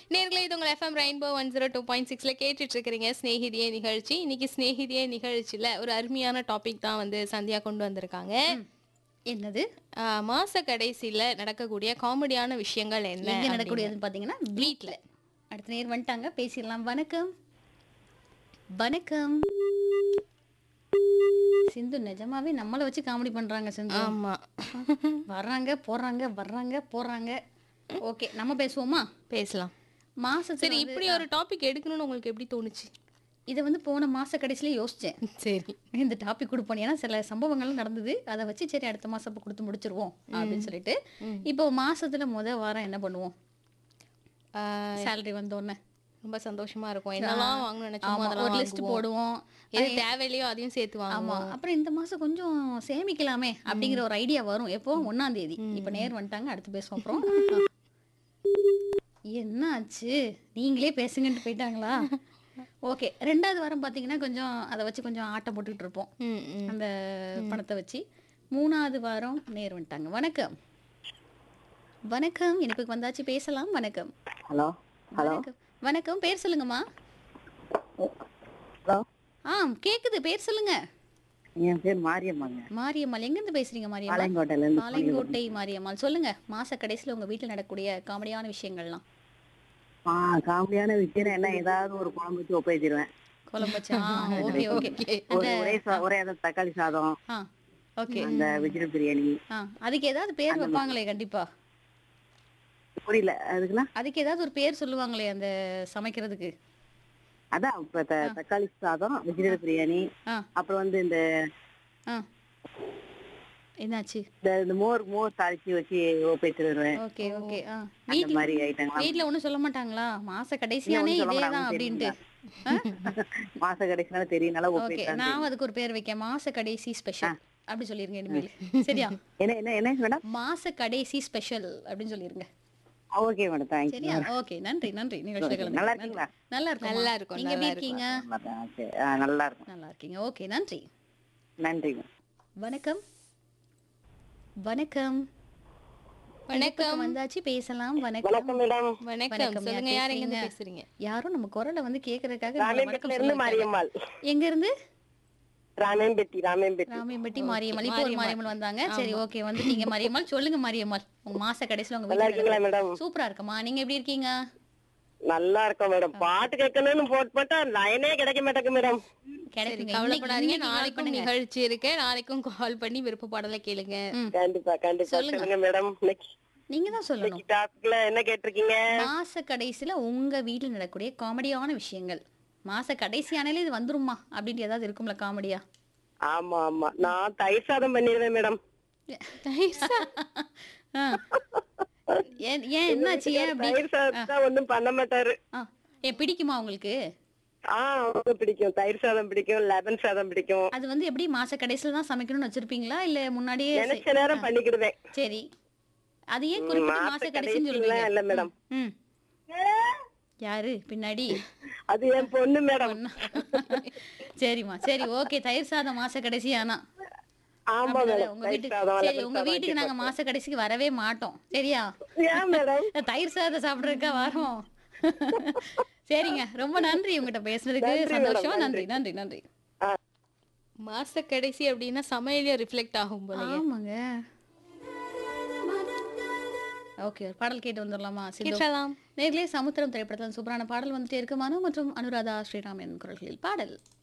நேர்களே இது உங்கள் FM rainbow one zero two point சிக்ஸில் கேட்டுட்டு இருக்கிறீங்க ஸ்நேகிதியே நிகழ்ச்சி இன்னைக்கு ஸ்நேகிதியே நிகழ்ச்சியில் ஒரு அருமையான டாபிக் தான் வந்து சந்தியா கொண்டு வந்திருக்காங்க என்னது ஆஹ், மாச கடைசியில் நடக்கக்கூடிய காமெடியான விஷயங்கள் என்ன எங்க அப்படின்னு. நடக்கக்கூடியதுன்னு பாத்தீங்கன்னா வீட்ல அடுத்த நேர் வந்துட்டாங்க பேசிடலாம் வணக்கம் வணக்கம் சிந்து நிஜமாவே நம்மள வச்சு காமெடி பண்றாங்க சிந்து ஆமா வர்றாங்க போறாங்க வர்றாங்க போறாங்க ஓகே நம்ம பேசுவோமா பேசலாம் மாசத்துல சரி இப்படி ஒரு டாபிக் எடுக்கணும்னு உங்களுக்கு எப்படி தோணுச்சு இதை வந்து போன மாச கடைசியில யோசிச்சேன் சரி இந்த டாபிக் கொடுப்போம் ஏன்னா சில சம்பவங்கள் நடந்தது அதை வச்சு சரி அடுத்த மாசம் அப்ப கொடுத்து முடிச்சிருவோம் அப்படின்னு சொல்லிட்டு இப்போ மாசத்துல முத வாரம் என்ன பண்ணுவோம் ஆஹ், சேலரி வந்தோடனே ரொம்ப சந்தோஷமா இருக்கும் என்னெல்லாம் வாங்கணும்னு நினைச்சோமோ ஆமா அதெல்லாம் ஒரு லிஸ்ட் வாங்குவோம். போடுவோம் எது தேவையில்லையோ அதையும் சேர்த்து ஆமா வாங்குவோம் அப்புறம் இந்த மாசம் கொஞ்சம் சேமிக்கலாமே அப்படிங்கிற ஒரு ஐடியா வரும் எப்போ ஒன்னாம் தேதி இப்ப நேர் வந்துட்டாங்க அடுத்து பேசுவோம் அப்புறம் என்ன ஆச்சு நீங்களே பேசுங்கன்ட்டு போயிட்டாங்களா ஓகே ரெண்டாவது வாரம் பாத்தீங்கன்னா கொஞ்சம் அதை வச்சு கொஞ்சம் ஆட்டம் போட்டுக்கிட்டு இருப்போம் ம், ம். அந்த பணத்தை வச்சு மூணாவது வாரம் நேர் வந்துட்டாங்க வணக்கம் வணக்கம் எனக்கு வந்தாச்சு பேசலாம் வணக்கம் ஹலோ ஹலோ வணக்கம் வணக்கம் பேர் சொல்லுங்கம்மா ஹலோ ஆ கேக்குது பேர் சொல்லுங்க என் பேர் மாரியம்மாங்க மாரியம்மாள் எங்கிருந்து பேசுறீங்க மாரியம்மாள் பாளையங்கோட்டையில இருந்து பாளையங்கோட்டை மாரியம்மாள் சொல்லுங்க மாச கடைசியில உங்க வீட்டுல நடக்கக்கூடிய காமெடியான விஷயங்கள்லாம் ஆ காமெடியான விஷயம் என்ன ஏதாவது ஒரு குழம்பு வச்சு ஒப்பேச்சிருவேன் குழம்பு வச்சு ஆ ஓகே ஓகே ஒரு ஒரே சா- ஒரே அந்த தக்காளி சாதம் ஆ ஓகே அந்த வெஜிடபிள் பிரியாணி ஆ அதுக்கு ஏதாவது பேர் வைப்பாங்களே கண்டிப்பா புரியல அதுக்குன்னா அதுக்கு ஏதாவது ஒரு பேர் சொல்லுவாங்களே அந்த சமைக்கிறதுக்கு அதான் இப்ப த- தக்காளி சாதம் வெஜிடபிள் பிரியாணி ஆ அப்புறம் வந்து இந்த ஆ என்னாச்சு இந்த இந்த மோர் மோர் தாளிச்சு வச்சு ஒப்பேச்சு வருவேன் ஓகே ஓகே ஆ அந்த வீட்ல மாதிரி ஐட்டங்கள் வீட்ல ஒண்ணும் சொல்ல மாட்டாங்களா மாச கடைசியானே ஒண்ணும் சொல்ல இதேதான் மாட்டாங்க, அப்படின்ட்டு மாச கடைசினால தெரியும்னால ஓகே ஒப்பேச்சு நான் அதுக்கு ஒரு பேர் வைக்கேன் மாச கடைசி ஸ்பெஷல் அப்படி சொல்லிருங்க இனிமேல் சரியா என்ன என்ன என்ன மேடம் மாச கடைசி ஸ்பெஷல் அப்படின்னு சொல்லிருங்க ஓகே மேடம் தேங்க்யூ சரியா ஓகே நன்றி நன்றி நிகழ்ச்சியில் கலந்து நல்லா இருக்கீங்களா நல்லா இருக்கும் நல்லா இருக்கும், நீங்க எப்படி நல்லா இருக்கீங்க நல்லா இருக்கும் நல்லா இருக்கீங்க ஓகே நன்றி நன்றிங்க வணக்கம் வணக்கம் வணக்கம் வந்தாச்சு பேசலாம் வணக்கம் மேடம் வணக்கம் வணக்கம், சொல்லுங்க யார் யார் எங்க பேசுறீங்க? பேசுறீங்க யாரும் நம்ம குரலை வந்து கேக்குறதுக்காக நம்மள வணக்கம் ராமேம்பேட்டில இருந்து சொல்ல மாரியம்மாள் எங்க இருந்து ராமேம்பேட்டி ராமேம்பேட்டி ராமியம்பட்டி மாரியம்மாள் இப்போ ஒரு மாரியம்மாள் வந்தாங்க சரி ஓகே வந்துட்டீங்க மாரியம்மாள் சொல்லுங்க மாரியம்மாள் உங்க மாச கடைசியில உங்க நல்லா வீட்டுல இருக்கீங்களா மேடம் சூப்பரா இருக்கமா நீங்க எப்படி இருக்கீங்க நல்லா இருக்கோம் மேடம் பாட்டு கேட்கணும்னு போட்டு போட்டா லைனே கிடைக்க மாட்டேங்க மேடம் கிடைக்குங்க கவலைப்படாதீங்க இன்னைக்கு- இன்னைக்கு call நாளைக்கும் பண்ணுங்க. நிகழ்ச்சி இருக்கு நாளைக்கும் கால் பண்ணி விருப்ப பாடலை கேளுங்க கண்டிப்பா கண்டிப்பா சொல்லுங்க. சொல்லுங்க மேடம் இன்னைக்கு நீங்க தான் சொல்லணும் இன்னைக்கு டாபிக்ல என்ன கேட்டிருக்கீங்க மாச கடைசியில உங்க வீட்டுல நடக்கக்கூடிய காமெடியான விஷயங்கள் மாச கடைசியானாலே இது வந்துருமா அப்படின்ட்டு ஏதாவது இருக்கும்ல காமெடியா ஆமா ஆமா நான் தயிர் சாதம் பண்ணிடுவேன் மேடம் ஆ. ஏன் ஏன் என்னாச்சு ஏன் அப்படி தயிர் சாதம் தான் ஒண்ணும் பண்ண மாட்டாரு ஆ. ஏன் பிடிக்குமா உங்களுக்கு ஆ அவனுக்கு பிடிக்கும் தயிர் சாதம் பிடிக்கும் லெமன் சாதம் பிடிக்கும் அது வந்து எப்படி மாச கடைசியில தான் சமைக்கணும்னு வச்சிருப்பீங்களா இல்ல முன்னாடியே செய்- நினைச்ச நேரம் பண்ணிக்கிடுவேன் சரி அது ஏன் குறிப்பிட்டு மாச கடைசின்னு கடைசிலாம் சொல்றீங்க இல்ல மேடம் ம் யாரு பின்னாடி அது என் பொண்ணு மேடம் சரிம்மா சரி ஓகே தயிர் சாதம் மாச கடைசி ஆனா ஆமா அப்படிதானே? மேடம் உங்க தயிர் வீட்டுக்கு சாதம் சரி லெமன் உங்க சாதம் வீட்டுக்கு நாங்க மாச கடைசிக்கு வரவே மாட்டோம் சரியா ஏன் மேடம் தயிர் சாதம் சாப்பிடுறதுக்கா வரோம் சரிங்க ரொம்ப நன்றி உங்ககிட்ட பேசுனதுக்கு நன்றி மேடம், சந்தோஷம் நன்றி நன்றி நன்றி மாச கடைசி அப்படின்னா சமையலே ரிஃப்ளெக்ட் ஆகும் போல ஆமாங்க ஓகே ஒரு பாடல் கேட்டு வந்துடலாமா சிந்து கேட்டலாம் நேர்களே சமுத்திரம் திரைப்படத்தில் சூப்பரான பாடல் வந்துட்டே இருக்கு மனு மற்றும் அனுராதா ஸ்ரீராமன் குரல்களில் பாடல்